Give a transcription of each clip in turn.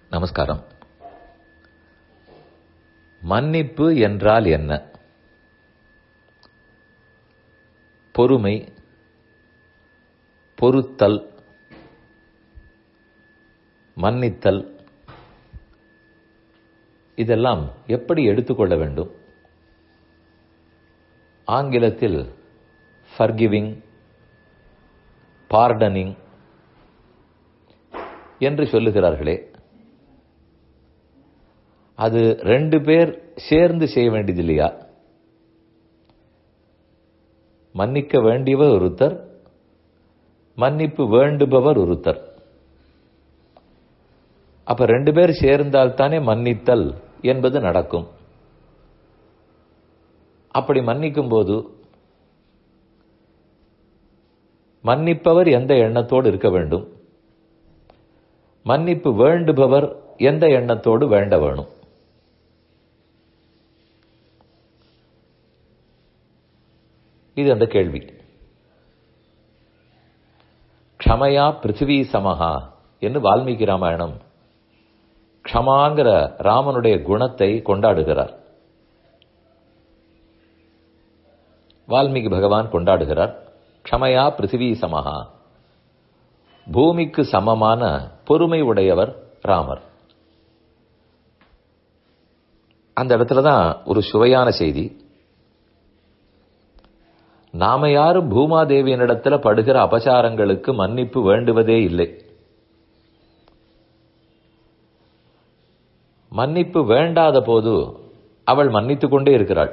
நமஸ்காரம் மன்னிப்பு என்றால் என்ன பொறுமை பொறுத்தல் மன்னித்தல் இதெல்லாம் எப்படி எடுத்துக்கொள்ள வேண்டும் ஆங்கிலத்தில் ஃபர்கிவிங் பார்டனிங் என்று சொல்லுகிறார்களே அது ரெண்டு பேர் சேர்ந்து செய்ய வேண்டியது இல்லையா மன்னிக்க வேண்டியவர் ஒருத்தர் மன்னிப்பு வேண்டுபவர் ஒருத்தர் அப்ப ரெண்டு பேர் சேர்ந்தால் தானே மன்னித்தல் என்பது நடக்கும் அப்படி மன்னிக்கும் போது மன்னிப்பவர் எந்த எண்ணத்தோடு இருக்க வேண்டும் மன்னிப்பு வேண்டுபவர் எந்த எண்ணத்தோடு வேண்ட வேணும் இது அந்த கேள்வி க்ஷமையா பிருத்திவி சமஹா என்று வால்மீகி ராமாயணம் க்ஷமாங்கிற ராமனுடைய குணத்தை கொண்டாடுகிறார் வால்மீகி பகவான் கொண்டாடுகிறார் க்ஷமையா பிருத்திவி சமஹா பூமிக்கு சமமான பொறுமை உடையவர் ராமர் அந்த இடத்துல தான் ஒரு சுவையான செய்தி நாம யாரும் பூமாதேவியனிடத்துல படுகிற அபசாரங்களுக்கு மன்னிப்பு வேண்டுவதே இல்லை மன்னிப்பு வேண்டாத போது அவள் மன்னித்துக் கொண்டே இருக்கிறாள்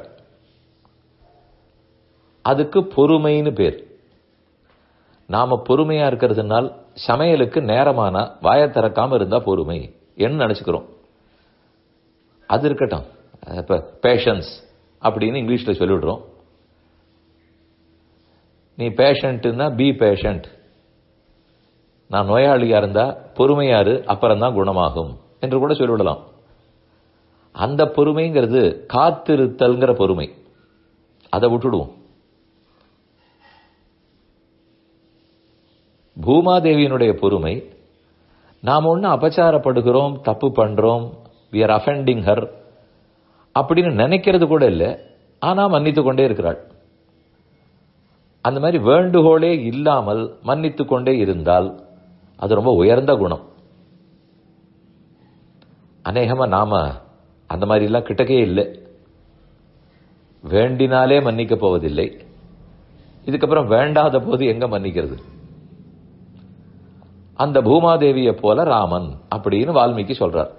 அதுக்கு பொறுமைன்னு பேர் நாம பொறுமையா இருக்கிறதுனால் சமையலுக்கு நேரமான வாய திறக்காம இருந்தா பொறுமை என்ன நினைச்சுக்கிறோம் அது இருக்கட்டும் இப்ப பேஷன்ஸ் அப்படின்னு இங்கிலீஷ்ல சொல்லிவிடுறோம் நீ பேஷண்ட்னா பி பேஷண்ட் நான் நோயாளியா இருந்தா பொறுமையாரு அப்புறம் தான் குணமாகும் என்று கூட சொல்லிவிடலாம் அந்த பொறுமைங்கிறது காத்திருத்தல்ங்கிற பொறுமை அதை விட்டுடுவோம் பூமாதேவியினுடைய பொறுமை நாம் ஒன்று அபச்சாரப்படுகிறோம் தப்பு பண்றோம் வி ஆர் அஃபெண்டிங் ஹர் அப்படின்னு நினைக்கிறது கூட இல்லை ஆனா மன்னித்து கொண்டே இருக்கிறாள் அந்த மாதிரி வேண்டுகோளே இல்லாமல் மன்னித்து கொண்டே இருந்தால் அது ரொம்ப உயர்ந்த குணம் அநேகமா நாம அந்த மாதிரி எல்லாம் கிட்டக்கே இல்லை வேண்டினாலே மன்னிக்க போவதில்லை இதுக்கப்புறம் வேண்டாத போது எங்க மன்னிக்கிறது அந்த பூமாதேவியை போல ராமன் அப்படின்னு வால்மீகி சொல்றார்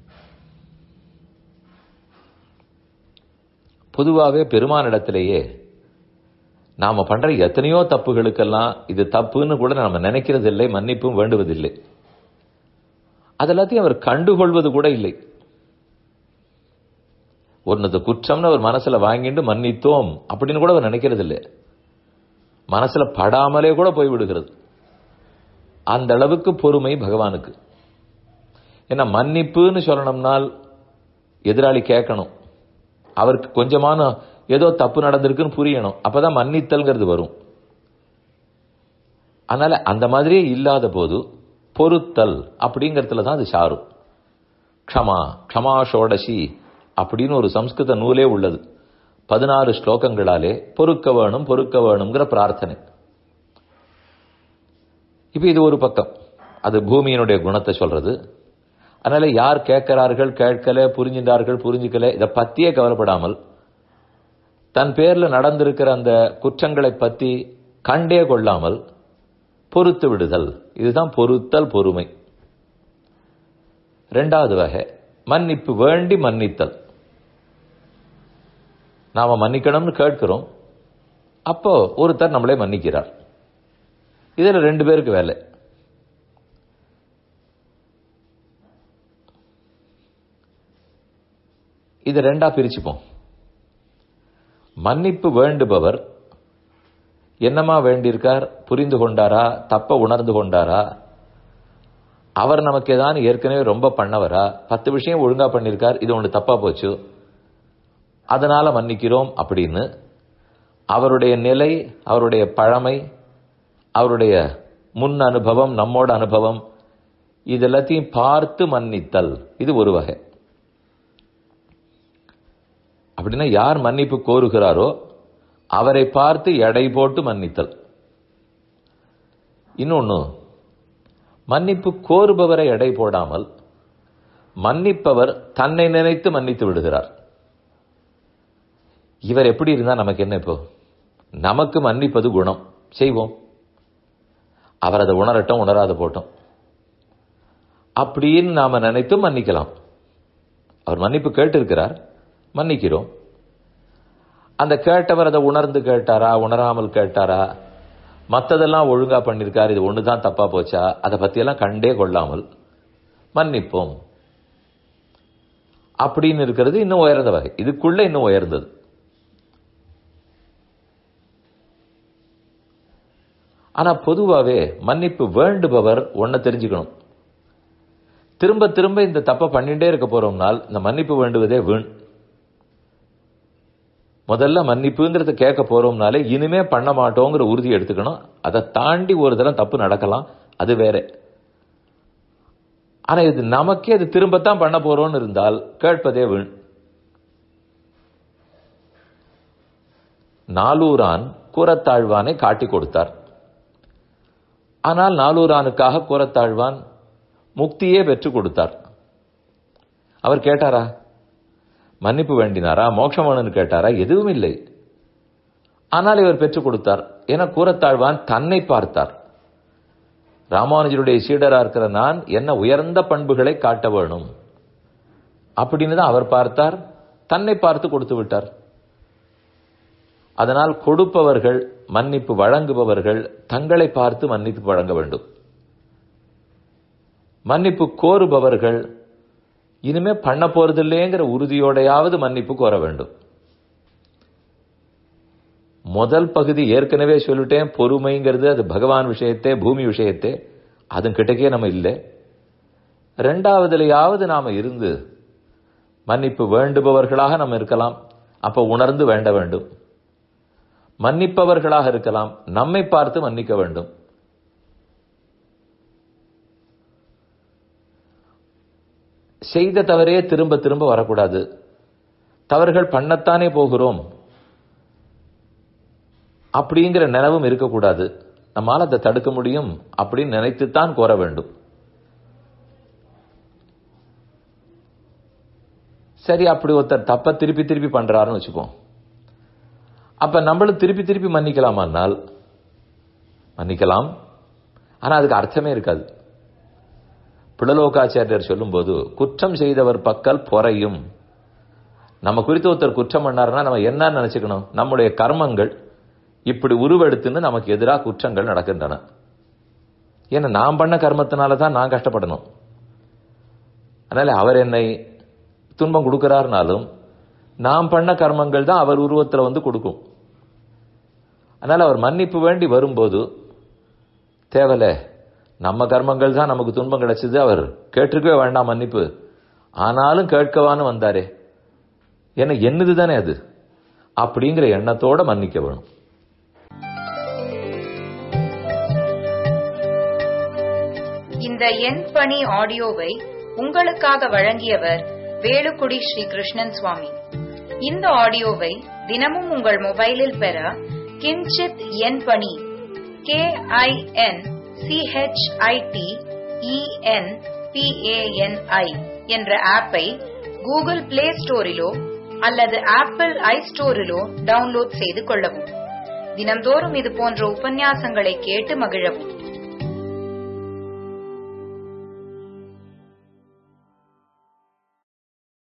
பொதுவாகவே பெருமானிடத்திலேயே நாம பண்ற எத்தனையோ தப்புகளுக்கெல்லாம் இது தப்புன்னு கூட நம்ம நினைக்கிறது இல்லை மன்னிப்பும் வேண்டுவதில்லை அதெல்லாத்தையும் அவர் கண்டுகொள்வது கூட இல்லை ஒன்னது குற்றம்னு அவர் மனசுல வாங்கிட்டு மன்னித்தோம் அப்படின்னு கூட அவர் நினைக்கிறது இல்லை மனசுல படாமலே கூட போய்விடுகிறது அந்த அளவுக்கு பொறுமை பகவானுக்கு ஏன்னா மன்னிப்புன்னு சொல்லணும்னால் எதிராளி கேட்கணும் அவருக்கு கொஞ்சமான ஏதோ தப்பு நடந்திருக்குன்னு புரியணும் அப்பதான் மன்னித்தல்ங்கிறது வரும் அதனால அந்த மாதிரியே இல்லாத போது பொறுத்தல் அப்படிங்கறதுல தான் அது சாரும் க்ஷமா க்ஷமா ஷோடசி அப்படின்னு ஒரு சம்ஸ்கிருத நூலே உள்ளது பதினாறு ஸ்லோகங்களாலே பொறுக்க வேணும் பொறுக்க வேணுங்கிற பிரார்த்தனை இப்ப இது ஒரு பக்கம் அது பூமியினுடைய குணத்தை சொல்றது அதனால யார் கேட்கிறார்கள் கேட்கல புரிஞ்சின்றார்கள் புரிஞ்சுக்கல இதை பத்தியே கவலைப்படாமல் தன் பேர்ல நடந்திருக்கிற அந்த குற்றங்களை பத்தி கண்டே கொள்ளாமல் பொறுத்து விடுதல் இதுதான் பொறுத்தல் பொறுமை ரெண்டாவது வகை மன்னிப்பு வேண்டி மன்னித்தல் நாம மன்னிக்கணும்னு கேட்கிறோம் அப்போ ஒருத்தர் நம்மளே மன்னிக்கிறார் இதுல ரெண்டு பேருக்கு வேலை இது ரெண்டா பிரிச்சுப்போம் மன்னிப்பு வேண்டுபவர் என்னமா வேண்டியிருக்கார் புரிந்து கொண்டாரா தப்ப உணர்ந்து கொண்டாரா அவர் நமக்கு ஏதாவது ஏற்கனவே ரொம்ப பண்ணவரா பத்து விஷயம் ஒழுங்கா பண்ணிருக்கார் இது ஒன்று தப்பா போச்சு அதனால மன்னிக்கிறோம் அப்படின்னு அவருடைய நிலை அவருடைய பழமை அவருடைய முன் அனுபவம் நம்மோட அனுபவம் இது எல்லாத்தையும் பார்த்து மன்னித்தல் இது ஒரு வகை அப்படின்னா யார் மன்னிப்பு கோருகிறாரோ அவரை பார்த்து எடை போட்டு மன்னித்தல் இன்னொன்னு மன்னிப்பு கோருபவரை எடை போடாமல் மன்னிப்பவர் தன்னை நினைத்து மன்னித்து விடுகிறார் இவர் எப்படி இருந்தா நமக்கு என்ன இப்போ நமக்கு மன்னிப்பது குணம் செய்வோம் அவர் அதை உணரட்டும் உணராத போட்டோம் அப்படின்னு நாம நினைத்து மன்னிக்கலாம் அவர் மன்னிப்பு கேட்டிருக்கிறார் மன்னிக்கிறோம் அந்த கேட்டவர் அதை உணர்ந்து கேட்டாரா உணராமல் கேட்டாரா மத்ததெல்லாம் ஒழுங்கா பண்ணிருக்காரு இது ஒண்ணுதான் தப்பா போச்சா அதை பத்தியெல்லாம் கண்டே கொள்ளாமல் மன்னிப்போம் அப்படின்னு இருக்கிறது இன்னும் உயர்ந்த வகை இதுக்குள்ள இன்னும் உயர்ந்தது ஆனா பொதுவாவே மன்னிப்பு வேண்டுபவர் ஒன்ன தெரிஞ்சுக்கணும் திரும்ப திரும்ப இந்த தப்ப பண்ணிட்டே இருக்க போறோம்னால் இந்த மன்னிப்பு வேண்டுவதே வீண் முதல்ல மன்னிப்புங்கிறத கேட்க போறோம்னாலே இனிமே பண்ண மாட்டோங்கிற உறுதி எடுத்துக்கணும் அதை தாண்டி ஒரு தடவை தப்பு நடக்கலாம் அது வேற ஆனா இது நமக்கே அது திரும்பத்தான் பண்ண போறோம்னு இருந்தால் கேட்பதே வீண் நாலூரான் கூறத்தாழ்வானை காட்டி கொடுத்தார் ஆனால் நாலூரானுக்காக கூறத்தாழ்வான் முக்தியே பெற்றுக் கொடுத்தார் அவர் கேட்டாரா மன்னிப்பு வேண்டினாரா மோட்சம் வேணும்னு கேட்டாரா எதுவும் இல்லை ஆனால் இவர் பெற்றுக் கொடுத்தார் என கூறத்தாழ்வான் தன்னை பார்த்தார் ராமானுஜருடைய சீடரா இருக்கிற நான் என்ன உயர்ந்த பண்புகளை காட்ட வேணும் அப்படின்னு தான் அவர் பார்த்தார் தன்னை பார்த்து கொடுத்து விட்டார் அதனால் கொடுப்பவர்கள் மன்னிப்பு வழங்குபவர்கள் தங்களை பார்த்து மன்னிப்பு வழங்க வேண்டும் மன்னிப்பு கோருபவர்கள் இனிமே பண்ண போறதில்லைங்கிற உறுதியோடையாவது மன்னிப்பு கோர வேண்டும் முதல் பகுதி ஏற்கனவே சொல்லிட்டேன் பொறுமைங்கிறது அது பகவான் விஷயத்தே பூமி விஷயத்தே அது கிட்டக்கே நம்ம இல்லை ரெண்டாவதுலையாவது நாம இருந்து மன்னிப்பு வேண்டுபவர்களாக நம்ம இருக்கலாம் அப்ப உணர்ந்து வேண்ட வேண்டும் மன்னிப்பவர்களாக இருக்கலாம் நம்மை பார்த்து மன்னிக்க வேண்டும் செய்த தவறே திரும்ப திரும்ப வரக்கூடாது தவறுகள் பண்ணத்தானே போகிறோம் அப்படிங்கிற நினைவும் இருக்கக்கூடாது நம்மால் அதை தடுக்க முடியும் அப்படின்னு நினைத்துத்தான் கோர வேண்டும் சரி அப்படி ஒருத்தர் தப்ப திருப்பி திருப்பி பண்றாருன்னு வச்சுப்போம் அப்ப நம்மளும் திருப்பி திருப்பி மன்னிக்கலாமானால் மன்னிக்கலாம் ஆனா அதுக்கு அர்த்தமே இருக்காது பிளலோகாச்சாரியர் சொல்லும்போது குற்றம் செய்தவர் பக்கல் பொறையும் நம்ம குறித்து ஒருத்தர் குற்றம் பண்ணாருன்னா நம்ம என்ன நினைச்சுக்கணும் நம்முடைய கர்மங்கள் இப்படி உருவெடுத்துன்னு நமக்கு எதிராக குற்றங்கள் நடக்கின்றன ஏன்னா நான் பண்ண கர்மத்தினால தான் நான் கஷ்டப்படணும் அதனால அவர் என்னை துன்பம் கொடுக்கிறாருனாலும் நாம் பண்ண கர்மங்கள் தான் அவர் உருவத்தில் வந்து கொடுக்கும் அதனால அவர் மன்னிப்பு வேண்டி வரும்போது தேவல நம்ம கர்மங்கள் தான் நமக்கு துன்பம் கிடைச்சது அவர் கேட்டிருக்கவே வேண்டாம் மன்னிப்பு ஆனாலும் கேட்கவான்னு வந்தாரே என்ன என்னது தானே அது அப்படிங்கிற எண்ணத்தோட மன்னிக்க வேணும் இந்த எண் பணி ஆடியோவை உங்களுக்காக வழங்கியவர் வேலுக்குடி ஸ்ரீ கிருஷ்ணன் சுவாமி இந்த ஆடியோவை தினமும் உங்கள் மொபைலில் பெற கிஞ்சித் எண் பணி கே ஐ என் சிஹெச்ஐடி இஎன் பிஏஎன்ஐ என்ற ஆப்பை கூகுள் பிளே ஸ்டோரிலோ அல்லது ஆப்பிள் ஐ ஸ்டோரிலோ டவுன்லோட் செய்து கொள்ளவும் தினம்தோறும் இது போன்ற உபன்யாசங்களை கேட்டு மகிழவும்